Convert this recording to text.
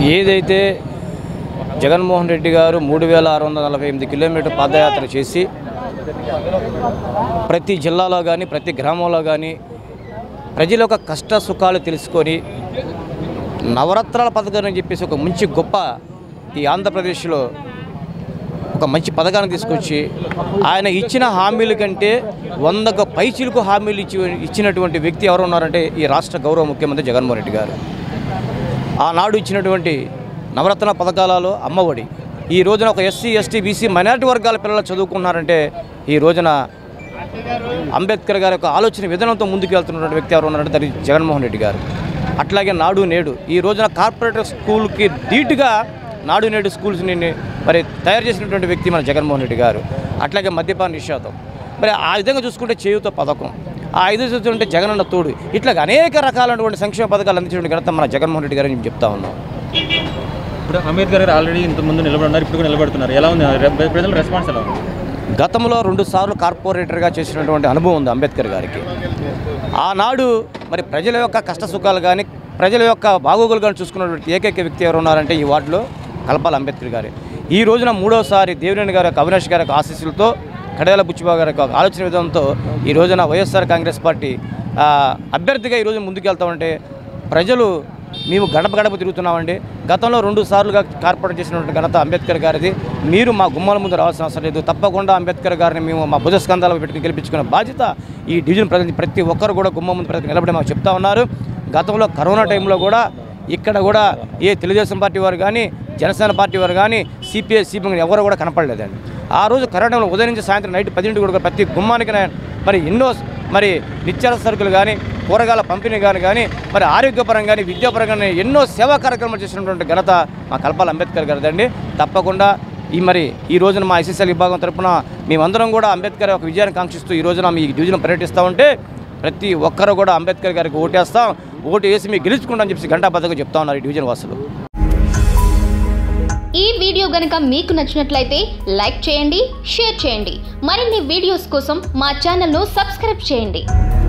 ఏదైతే జగన్మోహన్ రెడ్డి గారు మూడు వేల ఆరు వందల నలభై ఎనిమిది కిలోమీటర్ పాదయాత్ర చేసి ప్రతి జిల్లాలో కానీ ప్రతి గ్రామంలో కానీ ప్రజల యొక్క కష్ట సుఖాలు తెలుసుకొని నవరత్నాల పథకం అని చెప్పేసి ఒక మంచి గొప్ప ఈ ఆంధ్రప్రదేశ్లో ఒక మంచి పథకాన్ని తీసుకొచ్చి ఆయన ఇచ్చిన హామీల కంటే వందకు పైచిలకు హామీలు ఇచ్చి ఇచ్చినటువంటి వ్యక్తి ఎవరు ఉన్నారంటే ఈ రాష్ట్ర గౌరవ ముఖ్యమంత్రి జగన్మోహన్ రెడ్డి గారు ఆనాడు ఇచ్చినటువంటి నవరత్న పథకాలలో అమ్మఒడి ఈ రోజున ఒక ఎస్సీ ఎస్టీ బీసీ మైనారిటీ వర్గాల పిల్లలు చదువుకున్నారంటే ఈ రోజున అంబేద్కర్ గారి యొక్క ఆలోచన విధానంతో ముందుకు వెళ్తున్నటువంటి వ్యక్తి ఎవరు ఉన్నారంటే అది జగన్మోహన్ రెడ్డి గారు అట్లాగే నాడు నేడు ఈ రోజున కార్పొరేటర్ స్కూల్కి ధీటుగా నాడు నేడు స్కూల్స్ని మరి తయారు చేసినటువంటి వ్యక్తి మన జగన్మోహన్ రెడ్డి గారు అట్లాగే మద్యపాన నిషేధం మరి ఆ విధంగా చూసుకుంటే చేయుత పథకం ఆ ఐదు చూస్తుంటే జగనన్న తోడు ఇట్లా అనేక రకాలైనటువంటి సంక్షేమ పథకాలు అందించినటువంటి ఘనత మన జగన్మోహన్ రెడ్డి గారు అని చెప్తా ఉన్నాం ఇప్పుడు అంబేద్కర్ గారు ఆల్రెడీ ఇంత ముందు నిలబడి ఉన్నారు ఇప్పుడు కూడా నిలబడుతున్నారు ఎలా ఉంది రె- ప్రజల రెస్పాన్స్ ఎలా ఉంది గతంలో రెండు సార్లు కార్పొరేటర్గా చేసినటువంటి అనుభవం ఉంది అంబేద్కర్ గారికి ఆనాడు మరి ప్రజల యొక్క కష్ట సుఖాలు కానీ ప్రజల యొక్క బాగోగులు కానీ చూసుకున్నటువంటి ఏకైక వ్యక్తి ఎవరు ఉన్నారంటే ఈ వార్డులో కలపాల అంబేద్కర్ గారు ఈ రోజున మూడోసారి దేవినేని గారి యొక్క అవినాష్ గారి యొక్క ఆశీస్సులతో కడయాల బుచ్చిబాబు గారి యొక్క ఆలోచన విధానంతో ఈ రోజున వైఎస్ఆర్ కాంగ్రెస్ పార్టీ ఆ, అభ్యర్థిగా ఈ రోజు ముందుకు వెళ్తామంటే ప్రజలు మేము గడప గడప తిరుగుతున్నామండి గతంలో రెండు సార్లుగా కార్పొరేట్ చేసినటువంటి ఘనత అంబేద్కర్ గారిది మీరు మా గుమ్మాల ముందు రావాల్సిన అవసరం లేదు తప్పకుండా అంబేద్కర్ గారిని మేము మా భుజస్కంధాలు పెట్టుకుని గెలిపించుకునే బాధ్యత ఈ డివిజన్ ప్రజలు ప్రతి ఒక్కరు కూడా గుమ్మం ముందు ప్రతి నిలబడి మాకు చెప్తా ఉన్నారు గతంలో కరోనా టైంలో కూడా ఇక్కడ కూడా ఏ తెలుగుదేశం పార్టీ వారు కానీ జనసేన పార్టీ వారు కానీ సిపిఐ సిపిఎం ఎవరు కూడా కనపడలేదండి ఆ రోజు కరోనాలో ఉదయం నుంచి సాయంత్రం నైట్ పదింటికి కూడా ప్రతి గుమ్మానికి నే- మరి ఎన్నో మరి నిత్యావసర సరుకులు కానీ కూరగాయల పంపిణీ కానీ కానీ మరి ఆరోగ్యపరంగా కానీ విద్యాపరంగా కానీ ఎన్నో సేవా కార్యక్రమాలు చేసినటువంటి ఘనత మా కల్పాల అంబేద్కర్ గారిదండి తప్పకుండా ఈ మరి ఈ రోజున మా ఎస్ఎస్ఎల్ విభాగం తరపున మేమందరం కూడా అంబేద్కర్ యొక్క విజయాన్ని కాంక్షిస్తూ ఈ రోజున మీ డివిజన్ పర్యటిస్తూ ఉంటే ప్రతి ఒక్కరు కూడా అంబేద్కర్ గారికి ఓటేస్తాం ఓటు వేసి మీకు గెలుచుకుంటామని చెప్పి గంటాబద్ధంగా చెప్తా ఉన్నారు ఈ డివిజన్ వాసులు ఈ వీడియో గనుక మీకు నచ్చినట్లయితే లైక్ చేయండి షేర్ చేయండి మరిన్ని వీడియోస్ కోసం మా ఛానల్ను సబ్స్క్రైబ్ చేయండి